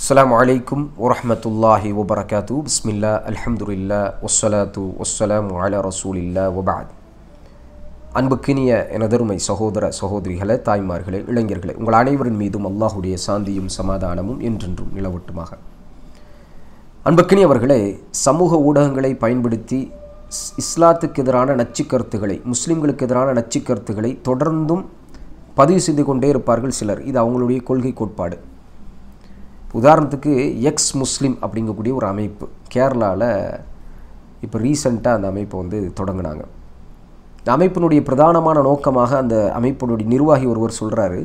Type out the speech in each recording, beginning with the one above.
அஸ்ஸலாமு அலைக்கும் வரஹ்மத்துல்லாஹி வபரகாத்து பிஸ்மில்லா அல்ஹம்துலில்லா வஸ்ஸலாத்து வஸ்ஸலாமு அலா ரசூலில்லா வபாத் அன்புக்கினிய எனதருமை சகோதர சகோதரிகளே தாய்மார்களே இளைஞர்களே உங்கள் அனைவரின் மீதும் அல்லாஹுடைய சாந்தியும் சமாதானமும் என்றென்றும் நிலவட்டுமாக அன்புக்கினியவர்களே சமூக ஊடகங்களை பயன்படுத்தி இஸ்- இஸ்லாத்துக்கு எதிரான நச்சுக் கருத்துக்களை முஸ்லிம்களுக்கு எதிரான நச்சுக் கருத்துக்களை தொடர்ந்தும் பதிவு செய்து கொண்டே இருப்பார்கள் சிலர் இது அவங்களுடைய கொள்கை கோட்பாடு உதாரணத்துக்கு எக்ஸ் முஸ்லிம் அப்படிங்கக்கூடிய ஒரு அமைப்பு கேரளாவில் இப்போ ரீசண்டாக அந்த அமைப்பை வந்து தொடங்கினாங்க இந்த அமைப்பினுடைய பிரதானமான நோக்கமாக அந்த அமைப்பினுடைய நிர்வாகி ஒருவர் சொல்கிறாரு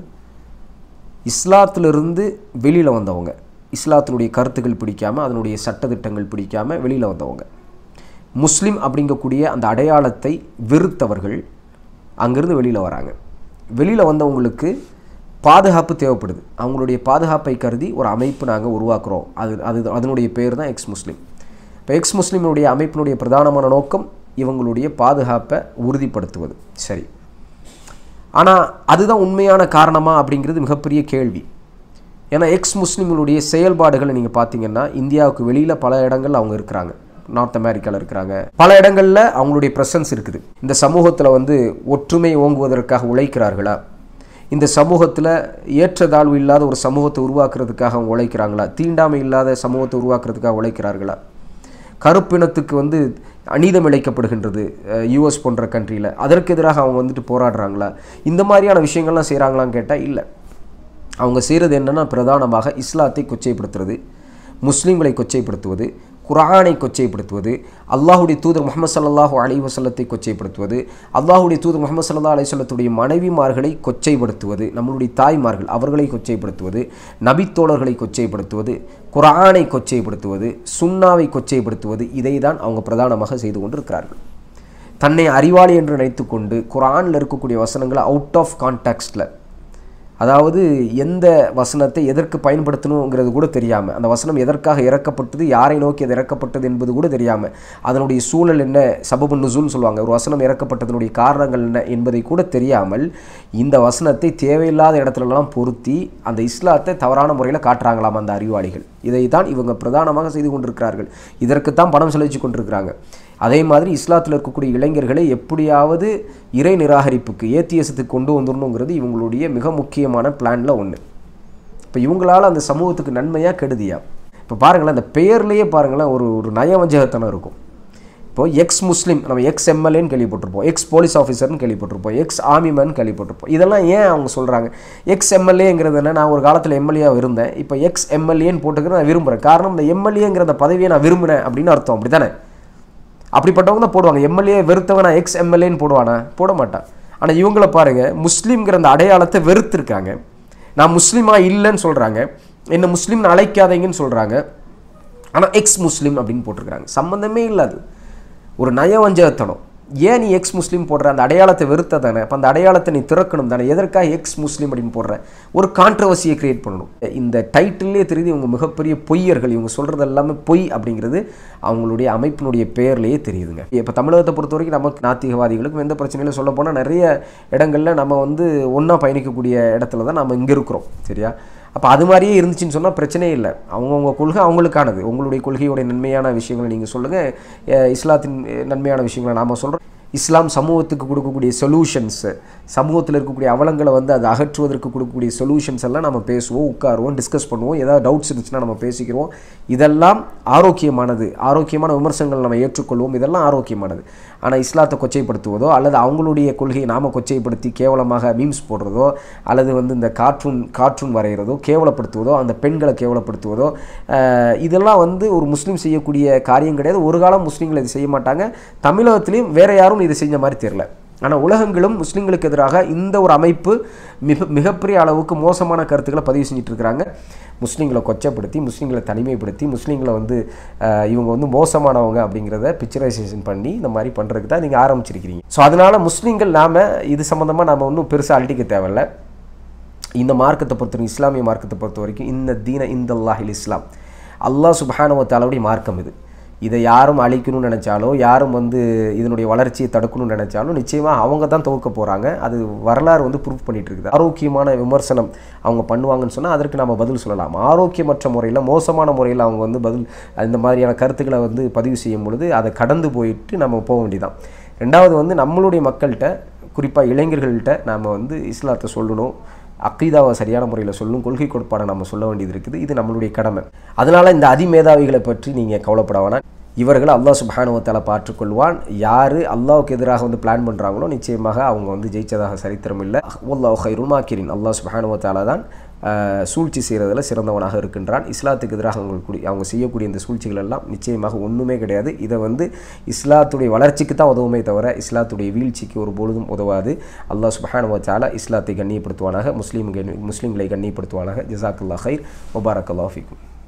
இஸ்லாத்திலிருந்து வெளியில் வந்தவங்க இஸ்லாத்தினுடைய கருத்துக்கள் பிடிக்காம அதனுடைய சட்டதிட்டங்கள் பிடிக்காம வெளியில் வந்தவங்க முஸ்லிம் அப்படிங்கக்கூடிய அந்த அடையாளத்தை வெறுத்தவர்கள் அங்கேருந்து வெளியில் வராங்க வெளியில் வந்தவங்களுக்கு பாதுகாப்பு தேவைப்படுது அவங்களுடைய பாதுகாப்பை கருதி ஒரு அமைப்பு நாங்கள் உருவாக்குறோம் அது அது அதனுடைய பேர் தான் எக்ஸ் முஸ்லீம் இப்போ எக்ஸ் முஸ்லீமினுடைய அமைப்பினுடைய பிரதானமான நோக்கம் இவங்களுடைய பாதுகாப்பை உறுதிப்படுத்துவது சரி ஆனால் அதுதான் உண்மையான காரணமா அப்படிங்கிறது மிகப்பெரிய கேள்வி ஏன்னா எக்ஸ் முஸ்லீம்களுடைய செயல்பாடுகளை நீங்கள் பார்த்தீங்கன்னா இந்தியாவுக்கு வெளியில் பல இடங்கள்ல அவங்க இருக்கிறாங்க நார்த் அமெரிக்காவில் இருக்கிறாங்க பல இடங்களில் அவங்களுடைய ப்ரெசன்ஸ் இருக்குது இந்த சமூகத்தில் வந்து ஒற்றுமை ஓங்குவதற்காக உழைக்கிறார்களா இந்த சமூகத்தில் ஏற்றதாழ்வு இல்லாத ஒரு சமூகத்தை உருவாக்குறதுக்காக அவங்க உழைக்கிறாங்களா தீண்டாமை இல்லாத சமூகத்தை உருவாக்குறதுக்காக உழைக்கிறார்களா கருப்பினத்துக்கு வந்து அநீதம் இழைக்கப்படுகின்றது யூஎஸ் போன்ற கண்ட்ரியில் அதற்கு எதிராக அவங்க வந்துட்டு போராடுறாங்களா இந்த மாதிரியான விஷயங்கள்லாம் செய்கிறாங்களான்னு கேட்டால் இல்லை அவங்க செய்கிறது என்னன்னா பிரதானமாக இஸ்லாத்தை கொச்சைப்படுத்துறது முஸ்லீம்களை கொச்சைப்படுத்துவது குர்ஆனை கொச்சைப்படுத்துவது அல்லாஹுடைய தூதர் முகமது ஸல்லல்லாஹு அலைஹி வஸல்லத்தை கொச்சைப்படுத்துவது அல்லாஹுடைய தூதர் முகமது ஸல்லல்லாஹு அலைஹி வஸல்லத்துடைய மனைவிமார்களை கொச்சைப்படுத்துவது நம்மளுடைய தாய்மார்கள் அவர்களை கொச்சைப்படுத்துவது நபித்தோழர்களை கொச்சைப்படுத்துவது குர்ஆனை கொச்சைப்படுத்துவது சுன்னாவை கொச்சைப்படுத்துவது இதை தான் அவங்க பிரதானமாக செய்து கொண்டிருக்கிறார்கள் தன்னை அறிவாளி என்று நினைத்துக்கொண்டு குர்ஆனில் இருக்கக்கூடிய வசனங்களை அவுட் ஆஃப் கான்டாக்ஸ்டில் அதாவது எந்த வசனத்தை எதற்கு பயன்படுத்தணுங்கிறது கூட தெரியாமல் அந்த வசனம் எதற்காக இறக்கப்பட்டது யாரை நோக்கி அது இறக்கப்பட்டது என்பது கூட தெரியாமல் அதனுடைய சூழல் என்ன சபபு நுசுல்னு சொல்லுவாங்க ஒரு வசனம் இறக்கப்பட்டதனுடைய காரணங்கள் என்ன என்பதை கூட தெரியாமல் இந்த வசனத்தை தேவையில்லாத இடத்துலலாம் பொருத்தி அந்த இஸ்லாத்தை தவறான முறையில் காட்டுறாங்களாம் அந்த அறிவாளிகள் இதை தான் இவங்க பிரதானமாக செய்து கொண்டிருக்கிறார்கள் இதற்குத்தான் பணம் செலவிச்சு கொண்டிருக்கிறாங்க அதே மாதிரி இஸ்லாத்தில் இருக்கக்கூடிய இளைஞர்களை எப்படியாவது இறை நிராகரிப்புக்கு ஏத்தியசத்துக்கு கொண்டு வந்துடணுங்கிறது இவங்களுடைய மிக முக்கியமான பிளானில் ஒன்று இப்போ இவங்களால் அந்த சமூகத்துக்கு நன்மையாக கெடுதியா இப்போ பாருங்களேன் அந்த பெயர்லேயே பாருங்களேன் ஒரு ஒரு நயவஞ்சகத்தனம் இருக்கும் இப்போ எக்ஸ் முஸ்லீம் நம்ம எக்ஸ் எம்எல்ஏன்னு கேள்விப்பட்டிருப்போம் எக்ஸ் போலீஸ் ஆஃபீஸர்னு கேள்விப்பட்டிருப்போம் எக்ஸ் ஆர்மிமேன் கேள்விப்பட்டிருப்போம் இதெல்லாம் ஏன் அவங்க சொல்கிறாங்க எக்ஸ் எம்எல்ஏங்கிறது என்ன நான் ஒரு காலத்தில் எம்எல்ஏவாக இருந்தேன் இப்போ எக்ஸ் எம்எல்ஏன்னு போட்டுக்கிறது நான் விரும்புகிறேன் காரணம் இந்த எம்எல்ஏங்கிற அந்த பதவியை நான் விரும்பினேன் அப்படின்னு அர்த்தம் அப்படி தானே அப்படிப்பட்டவங்க தான் போடுவாங்க எம்எல்ஏ வெறுத்தவன் எக்ஸ் எம்எல்ஏன்னு போடுவானா போட மாட்டான் ஆனால் இவங்கள பாருங்க முஸ்லீம்ங்கிற அந்த அடையாளத்தை வெறுத்திருக்காங்க நான் முஸ்லீமா இல்லைன்னு சொல்கிறாங்க என்ன முஸ்லீம்னு அழைக்காதீங்கன்னு சொல்கிறாங்க ஆனால் எக்ஸ் முஸ்லீம் அப்படின்னு போட்டிருக்காங்க சம்மந்தமே இல்லாது ஒரு நயவஞ்சகத்தனம் ஏன் நீ எக்ஸ் முஸ்லீம் போடுற அந்த அடையாளத்தை வெறுத்த தானே அப்போ அந்த அடையாளத்தை நீ திறக்கணும் தானே எதற்காக எக்ஸ் முஸ்லீம் அப்படின்னு போடுற ஒரு கான்ட்ரவர்சியை கிரியேட் பண்ணணும் இந்த டைட்டிலே தெரியுது இவங்க மிகப்பெரிய பொய்யர்கள் இவங்க சொல்கிறது எல்லாமே பொய் அப்படிங்கிறது அவங்களுடைய அமைப்பினுடைய பெயர்லேயே தெரியுதுங்க இப்போ தமிழகத்தை பொறுத்த வரைக்கும் நமக்கு நாத்திகவாதிகளுக்கும் எந்த பிரச்சனையிலும் சொல்ல போனால் நிறைய இடங்கள்ல நம்ம வந்து ஒன்றா பயணிக்கக்கூடிய இடத்துல தான் நம்ம இங்கே இருக்கிறோம் சரியா அப்போ அது மாதிரியே இருந்துச்சுன்னு சொன்னால் பிரச்சனையே இல்லை அவங்கவுங்க கொள்கை அவங்களுக்கானது உங்களுடைய கொள்கையோடைய நன்மையான விஷயங்களை நீங்கள் சொல்லுங்கள் இஸ்லாத்தின் அஹ், நன்மையான விஷயங்களை நாம் சொல்கிறோம் இஸ்லாம் சமூகத்துக்கு கொடுக்கக்கூடிய சொல்யூஷன்ஸு சமூகத்தில் இருக்கக்கூடிய அவலங்களை வந்து அதை அகற்றுவதற்கு கொடுக்கக்கூடிய சொல்யூஷன்ஸ் எல்லாம் நம்ம பேசுவோம் உட்காருவோம் டிஸ்கஸ் பண்ணுவோம் ஏதாவது டவுட்ஸ் இருந்துச்சுன்னா நம்ம பேசிக்கிறோம் இதெல்லாம் ஆரோக்கியமானது ஆரோக்கியமான விமர்சனங்கள் நம்ம ஏற்றுக்கொள்வோம் இதெல்லாம் ஆரோக்கியமானது ஆனால் இஸ்லாத்தை கொச்சைப்படுத்துவதோ அல்லது அவங்களுடைய கொள்கையை நாம கொச்சைப்படுத்தி கேவலமாக மீம்ஸ் போடுறதோ அல்லது வந்து இந்த கார்ட்டூன் கார்ட்டூன் வரைகிறதோ கேவலப்படுத்துவதோ அந்த பெண்களை கேவலப்படுத்துவதோ அஹ், இதெல்லாம் வந்து ஒரு முஸ்லீம் செய்யக்கூடிய காரியம் கிடையாது ஒரு காலம் முஸ்லீம்கள் இது செய்ய மாட்டாங்க தமிழகத்திலையும் வேற யாரும் இது செஞ்ச மாதிரி தெரியல ஆனால் உலகங்களும் முஸ்லீம்களுக்கு எதிராக இந்த ஒரு அமைப்பு மிக மிகப்பெரிய அளவுக்கு மோசமான கருத்துக்களை பதிவு செஞ்சுட்டு இருக்கிறாங்க முஸ்லீம்களை கொச்சப்படுத்தி முஸ்லீம்களை தனிமைப்படுத்தி முஸ்லீம்களை வந்து அஹ், இவங்க வந்து மோசமானவங்க அப்படிங்கிறத பிக்சரைசேஷன் பண்ணி இந்த மாதிரி பண்ணுறதுக்கு தான் நீங்கள் ஆரம்பிச்சிருக்கிறீங்க ஸோ அதனால் முஸ்லீம்கள் நாம் இது சம்மந்தமாக நாம் ஒன்றும் பெருசாக அழட்டிக்க தேவையில்லை இந்த மார்க்கத்தை பொறுத்த வரைக்கும் இஸ்லாமிய மார்க்கத்தை பொறுத்த வரைக்கும் இந்த தீன இந்த அல்லாஹில் இஸ்லாம் அல்லாஹ் சுபஹானுவ தாலாவுடைய மார்க்கம் இது இதை யாரும் அழிக்கணும்னு நினச்சாலோ யாரும் வந்து இதனுடைய வளர்ச்சியை தடுக்கணும்னு நினச்சாலும் நிச்சயமாக அவங்க தான் துவக்க போகிறாங்க அது வரலாறு வந்து ப்ரூஃப் பண்ணிட்டு இருக்குது ஆரோக்கியமான விமர்சனம் அவங்க பண்ணுவாங்கன்னு சொன்னால் அதற்கு நம்ம பதில் சொல்லலாம் ஆரோக்கியமற்ற முறையில் மோசமான முறையில் அவங்க வந்து பதில் இந்த மாதிரியான கருத்துக்களை வந்து பதிவு செய்யும் பொழுது அதை கடந்து போயிட்டு நம்ம போக வேண்டியதான் ரெண்டாவது வந்து நம்மளுடைய மக்கள்கிட்ட குறிப்பாக இளைஞர்கள்ட்ட நாம் வந்து இஸ்லாத்தை சொல்லணும் அக்கீதாவை சரியான முறையில் சொல்லணும் கொள்கை கோட்பாடை நம்ம சொல்ல வேண்டியது இருக்குது இது நம்மளுடைய கடமை அதனால் இந்த அதிமேதாவிகளை பற்றி நீங்கள் கவலைப்பட வேணாம் இவர்கள் அல்லாஹ் சுபானுவத்தால் பார்த்துக்கொள்வான் யார் அல்லாவுக்கு எதிராக வந்து பிளான் பண்ணுறாங்களோ நிச்சயமாக அவங்க வந்து ஜெயிச்சதாக சரித்திரம் இல்லை அல்லாஹ் ஹைருமாக்கிரின் அல்லாஹ் சுபானுவத்தால தான் ஆஹ், சூழ்ச்சி செய்கிறதுல சிறந்தவனாக இருக்கின்றான் இஸ்லாத்துக்கு எதிராக அவங்க கூடிய அவங்க செய்யக்கூடிய இந்த சூழ்ச்சிகள் எல்லாம் நிச்சயமாக ஒன்றுமே கிடையாது இதை வந்து இஸ்லாத்துடைய வளர்ச்சிக்கு தான் உதவுமே தவிர இஸ்லாத்துடைய வீழ்ச்சிக்கு ஒரு பொழுதும் உதவாது அல்லாஹ் சுபஹானுவத்தால இஸ்லாத்தை கண்ணியப்படுத்துவானாக முஸ்லீம் முஸ்லீம்களை கண்ணியப்படுத்துவானாக ஜிசாக்குல்லா ஹைர் முபாரக் அல்லாஹ் ஃபிக்கும்